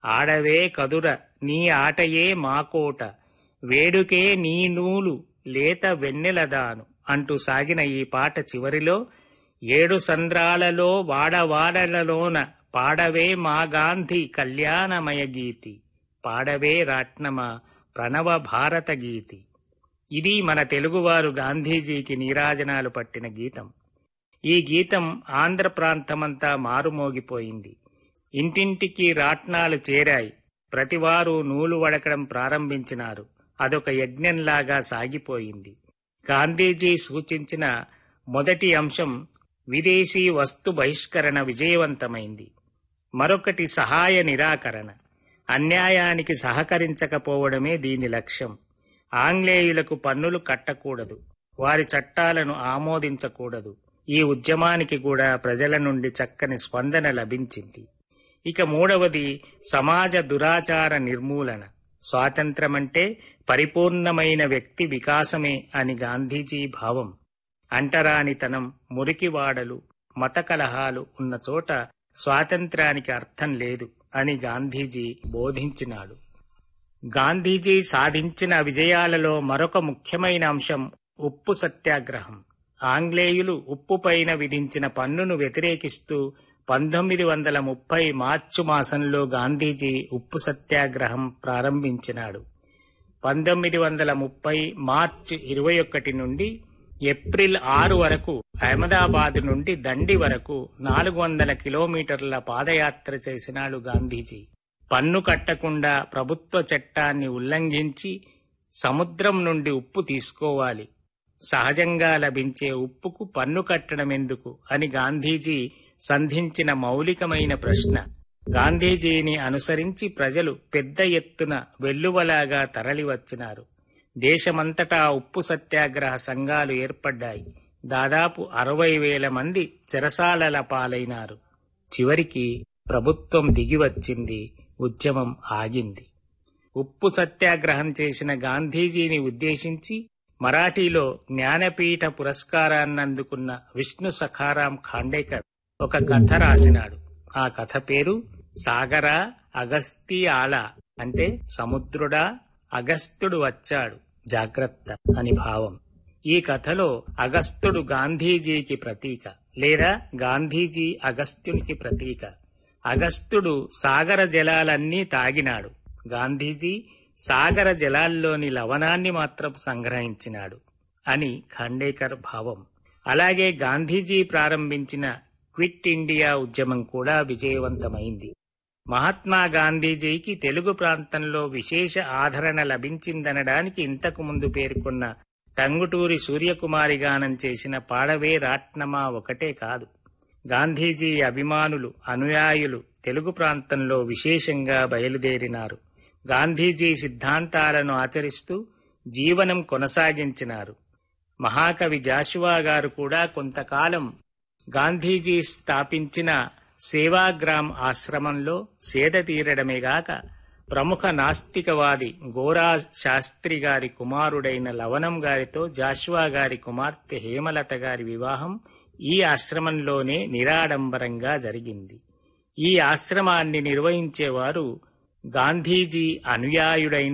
ఆడవే కదుర నీ ఆటయే మాకోట వేడుకే నీ నూలు లేత వెన్నెలదాను అంటూ సాగిన ఈ పాట చివరిలో ఏడు సంద్రాలలో వాడవాడలలోన పాడవే మా గాంధీ కళ్యాణమయ గీతి పాడవే రాట్నమ ప్రణవ భారత గీతి ఇది మన తెలుగువారు గాంధీజీకి నీరాజనాలు పట్టిన గీతం ఈ గీతం ఆంధ్ర ప్రాంతమంతా మారుమోగిపోయింది ఇంటింటికి రాట్నాలు చేరాయి ప్రతివారు నూలు వడకడం ప్రారంభించినారు అదొక యజ్ఞంలాగా సాగిపోయింది గాంధీజీ సూచించిన మొదటి అంశం విదేశీ వస్తు బహిష్కరణ విజయవంతమైంది మరొకటి సహాయ నిరాకరణ అన్యాయానికి సహకరించకపోవడమే దీని లక్ష్యం ఆంగ్లేయులకు పన్నులు కట్టకూడదు వారి చట్టాలను ఆమోదించకూడదు ఈ ఉద్యమానికి కూడా ప్రజల నుండి చక్కని స్పందన లభించింది ఇక మూడవది సమాజ దురాచార నిర్మూలన స్వాతంత్రమంటే పరిపూర్ణమైన వ్యక్తి వికాసమే అని గాంధీజీ భావం అంటరానితనం మురికివాడలు మత కలహాలు ఉన్న చోట స్వాతంత్రానికి అర్థం లేదు అని గాంధీజీ బోధించినాడు గాంధీజీ సాధించిన విజయాలలో మరొక ముఖ్యమైన అంశం ఉప్పు సత్యాగ్రహం ఆంగ్లేయులు ఉప్పు పైన విధించిన పన్నును వ్యతిరేకిస్తూ పంతొమ్మిది వందల ముప్పై మార్చి మాసంలో గాంధీజీ ఉప్పు సత్యాగ్రహం ప్రారంభించినాడు పంతొమ్మిది వందల ముప్పై మార్చి ఇరవై ఒకటి నుండి ఏప్రిల్ ఆరు వరకు అహ్మదాబాద్ నుండి దండి వరకు నాలుగు వందల కిలోమీటర్ల పాదయాత్ర చేసినాడు గాంధీజీ పన్ను కట్టకుండా ప్రభుత్వ చట్టాన్ని ఉల్లంఘించి సముద్రం నుండి ఉప్పు తీసుకోవాలి సహజంగా లభించే ఉప్పుకు పన్ను కట్టడం ఎందుకు అని గాంధీజీ సంధించిన మౌలికమైన ప్రశ్న గాంధీజీని అనుసరించి ప్రజలు పెద్ద ఎత్తున వెల్లువలాగా తరలివచ్చినారు దేశమంతటా ఉప్పు సత్యాగ్రహ సంఘాలు ఏర్పడ్డాయి దాదాపు అరవై వేల మంది చెరసాలల పాలైనారు చివరికి ప్రభుత్వం దిగివచ్చింది ఉద్యమం ఆగింది ఉప్పు సత్యాగ్రహం చేసిన గాంధీజీని ఉద్దేశించి మరాఠీలో జ్ఞానపీఠ పురస్కారాన్నందుకున్న విష్ణు సఖారాం ఖాండేకర్ ఒక కథ రాసినాడు ఆ కథ పేరు సాగర అగస్తి ఆల అంటే సముద్రుడా అగస్త్యుడు వచ్చాడు జాగ్రత్త అని భావం ఈ కథలో అగస్త్యుడు గాంధీజీకి ప్రతీక లేదా గాంధీజీ అగస్త్యునికి ప్రతీక అగస్త్యుడు సాగర జలాలన్నీ తాగినాడు గాంధీజీ సాగర జలాల్లోని లవణాన్ని మాత్రం సంగ్రహించినాడు అని ఖండేకర్ భావం అలాగే గాంధీజీ ప్రారంభించిన క్విట్ ఇండియా ఉద్యమం కూడా విజయవంతమైంది మహాత్మా గాంధీజీకి తెలుగు ప్రాంతంలో విశేష ఆదరణ లభించిందనడానికి ఇంతకు ముందు పేర్కొన్న టంగుటూరి సూర్యకుమారి గానం చేసిన పాడవే రాట్నమా ఒకటే కాదు గాంధీజీ అభిమానులు అనుయాయులు తెలుగు ప్రాంతంలో విశేషంగా బయలుదేరినారు గాంధీజీ సిద్ధాంతాలను ఆచరిస్తూ జీవనం కొనసాగించినారు మహాకవి జాషువా గారు కూడా కొంతకాలం గాంధీజీ స్థాపించిన సేవాగ్రామ్ ఆశ్రమంలో సేద తీరడమేగాక ప్రముఖ నాస్తికవాది గోరా శాస్త్రి గారి కుమారుడైన లవణం గారితో జాషువా గారి కుమార్తె హేమలత గారి వివాహం ఈ ఆశ్రమంలోనే నిరాడంబరంగా జరిగింది ఈ ఆశ్రమాన్ని నిర్వహించేవారు గాంధీజీ అనుయాయుడైన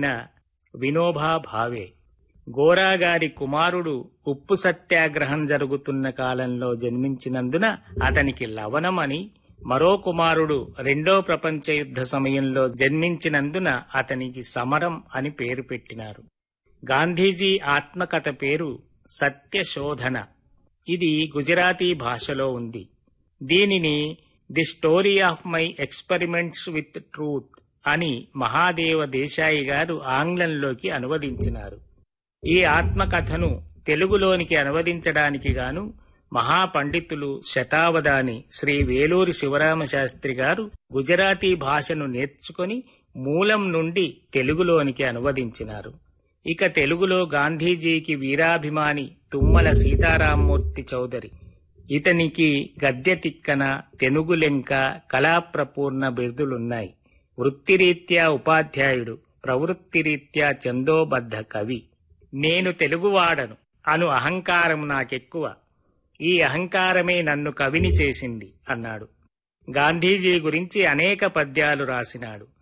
వినోబా భావే గోరా గారి కుమారుడు ఉప్పు సత్యాగ్రహం జరుగుతున్న కాలంలో జన్మించినందున అతనికి లవణం అని మరో కుమారుడు రెండో ప్రపంచ యుద్ధ సమయంలో జన్మించినందున అతనికి సమరం అని పేరు పెట్టినారు గాంధీజీ ఆత్మకథ పేరు సత్యశోధన ఇది గుజరాతీ భాషలో ఉంది దీనిని the story of my experiments with truth అని మహాదేవ దేశాయి గారు ఆంగ్లంలోకి అనువదించినారు ఈ ఆత్మకథను తెలుగులోనికి అనువదించడానికి గాను మహాపండితులు శతావధాని శ్రీ వేలూరి శివరామశాస్త్రి గారు గుజరాతీ భాషను నేర్చుకొని మూలం నుండి తెలుగులోనికి అనువదించినారు ఇక తెలుగులో గాంధీజీకి వీరాభిమాని తుమ్మల సీతారామూర్తి చౌదరి ఇతనికి గద్య తిక్కన తెనుగులెంక కళాప్రపూర్ణ బిరుదులున్నాయి వృత్తిరీత్యా ఉపాధ్యాయుడు ప్రవృత్తిరీత్యా చందోబద్ధ కవి నేను తెలుగువాడను అను అహంకారం నాకెక్కువ ఈ అహంకారమే నన్ను కవిని చేసింది అన్నాడు గాంధీజీ గురించి అనేక పద్యాలు రాసినాడు